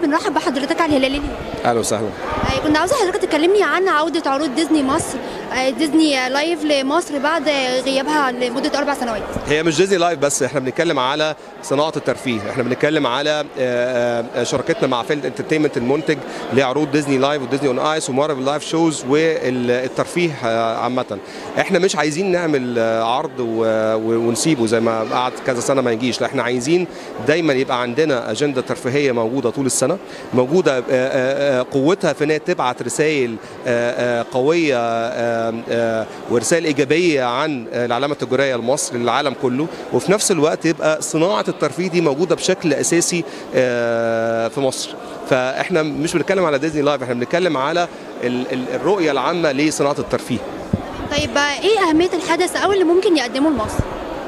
بنرحب بحضرتك على الهلال اليوم اهلا وسهلا آه، كنت عاوزه حضرتك تكلمني عن عوده عروض ديزني مصر آه، ديزني لايف لمصر بعد غيابها لمده اربع سنوات هي مش ديزني لايف بس احنا بنتكلم على صناعه الترفيه احنا بنتكلم على آه، آه، شراكتنا مع فيلد انترتينمنت المنتج لعروض ديزني لايف وديزني اون ايس ومارفل لايف شوز والترفيه آه، عامه احنا مش عايزين نعمل آه، عرض و- و- ونسيبه زي ما قعد كذا سنه ما يجيش لا احنا عايزين دايما يبقى عندنا اجنده ترفيهيه موجوده طول السنه موجوده آه، آه، آه، قوتها في انها تبعت رسائل آه، آه، قويه آه، آه، ورسائل ايجابيه عن آه، العلامه التجاريه لمصر للعالم كله وفي نفس الوقت يبقى صناعه الترفيه دي موجوده بشكل اساسي آه، في مصر فاحنا مش بنتكلم على ديزني لايف احنا بنتكلم على ال- ال- الرؤيه العامه لصناعه الترفيه طيب آه، ايه اهميه الحدث او اللي ممكن يقدمه لمصر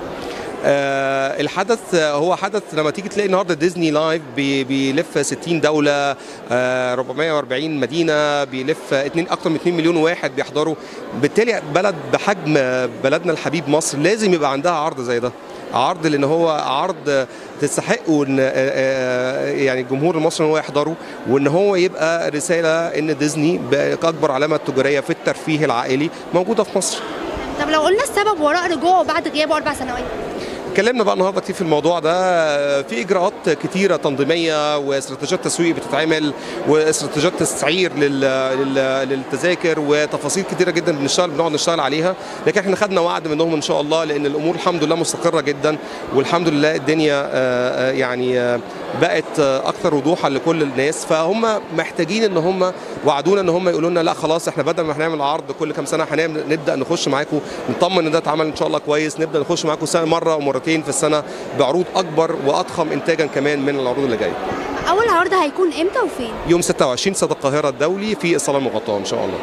آه، الحدث آه، هو حدث لما تيجي تلاقي النهارده ديزني لايف بي- بيلف 60 دوله آه، 440 مدينه بيلف اتنين اكتر من 2 مليون واحد بيحضروا بالتالي بلد بحجم بلدنا الحبيب مصر لازم يبقى عندها عرض زي ده عرض لان هو عرض تستحق ان آه، آه، يعني الجمهور المصري ان هو يحضره وان هو يبقى رساله ان ديزني بقى اكبر علامه تجاريه في الترفيه العائلي موجوده في مصر طب لو قلنا السبب وراء رجوعه بعد غيابه اربع سنوات اتكلمنا بقى النهارده كتير في الموضوع ده في اجراءات كتيره تنظيميه واستراتيجيات تسويق بتتعمل واستراتيجيات تسعير لل... لل... للتذاكر وتفاصيل كتيره جدا بنشتغل بنقعد نشتغل عليها لكن احنا خدنا وعد منهم ان شاء الله لان الامور الحمد لله مستقره جدا والحمد لله الدنيا آه، آه، يعني آه، بقت آه، اكثر وضوحا لكل الناس فهم محتاجين ان هم وعدونا ان هم يقولوا لنا لا خلاص احنا بدل ما هنعمل عرض كل كام سنه هنعمل نبدا نخش معاكم نطمن ان ده اتعمل ان شاء الله كويس نبدا نخش معاكم سنه مره ومرتين في السنه بعروض اكبر واضخم انتاجا كمان من العروض اللي جايه اول عرض هيكون امتى وفين يوم 26 استاد القاهره الدولي في الصاله المغطاه ان شاء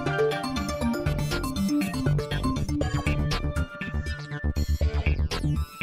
الله